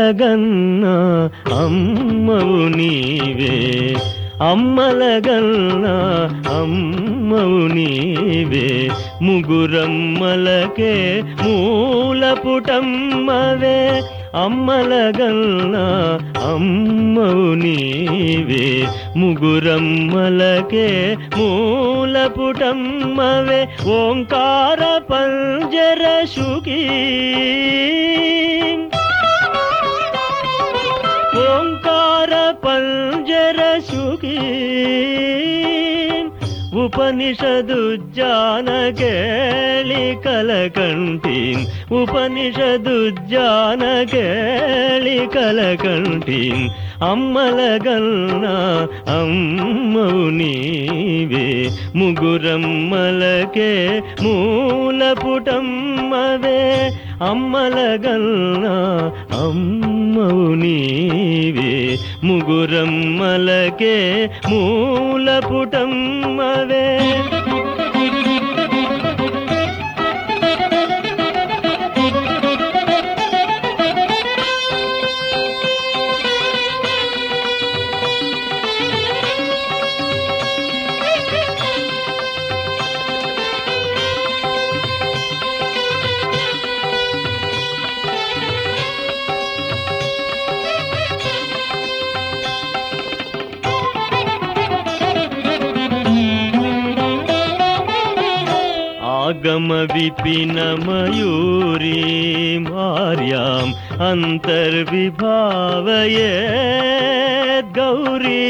అమ్మలగన్న అమ్మవు నీవే అమ్మలగన్న అమ్మవు నీవే ముగురమ్మలకే మూలపుటమ్మవే అమ్మలగన్న అమ్మవు నీవే ముగురమ్మలకే మూలపుటమ్మవే ఓంకార పంజర శుకీ ఓంకార పంజర శుకీ ఉపనిషదు జానకేళి కలకంఠీ ఉపనిషదు జానకేళి కలకంఠీ అమ్మలగన్న అమ్మవు నీవే ముగురమ్మలకే మూలపుటమ్మవే అమ్మలగన్న అమ్మవు నీవే ముగురమ్మలకే మూలపుటమ్మవే ఆగమ విపిన మయూరీ మార్యాం అంతర్విభావయే గౌరీ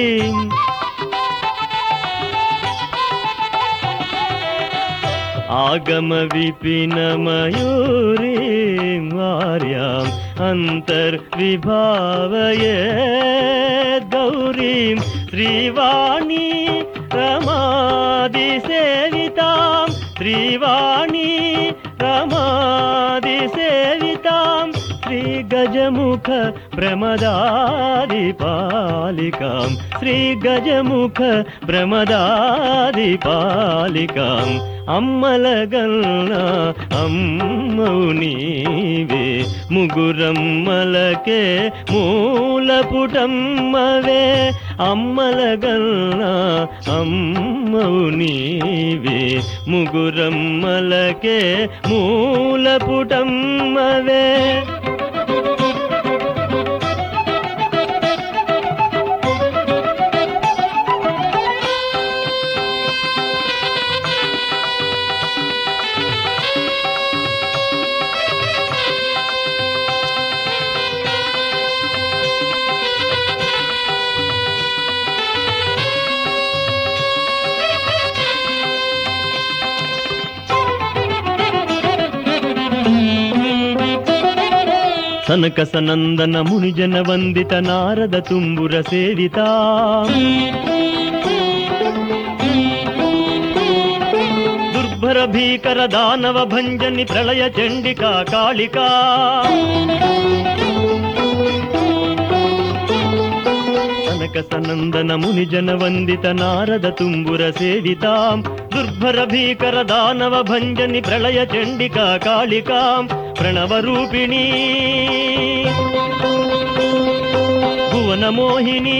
ఆగమ విపిన మయూరీ మార్యాం అంతర్విభావయే గౌరీం శ్రీవాణి రమాది సేవితాం శ్రీవాణి రమాది సేవితాం శ్రీ గజముఖ ప్రమదాది పాలికాం శ్రీ గజముఖ ప్రమదాది పాలికాం అమ్మలగన్న అమ్మవు నీవే ముగురమ్మలకే మూలపుటమ్మవే అమ్మలగన్న అమ్మవు నీవే ముగురమ్మలకే మూలపుటమ్మవే సనక సనందన మునిజన వందిత నారద తుంబుర సేవిత దుర్భర భీకర దానవ భంజని ప్రళయ చండికా కాళికా సనక సనందన మునిజన వందిత నారద తుంబుర సేవితాం దుర్భర భీకర దానవ భంజని ప్రళయ చండికా కాళికాం ప్రణవ రూపిణీ భువన మోహిని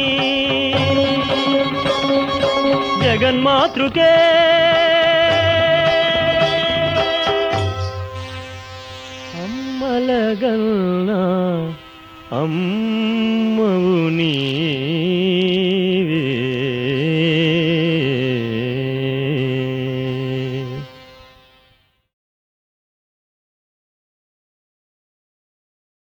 జగన్మాతృకే అమ్మలగన్న అమ్మ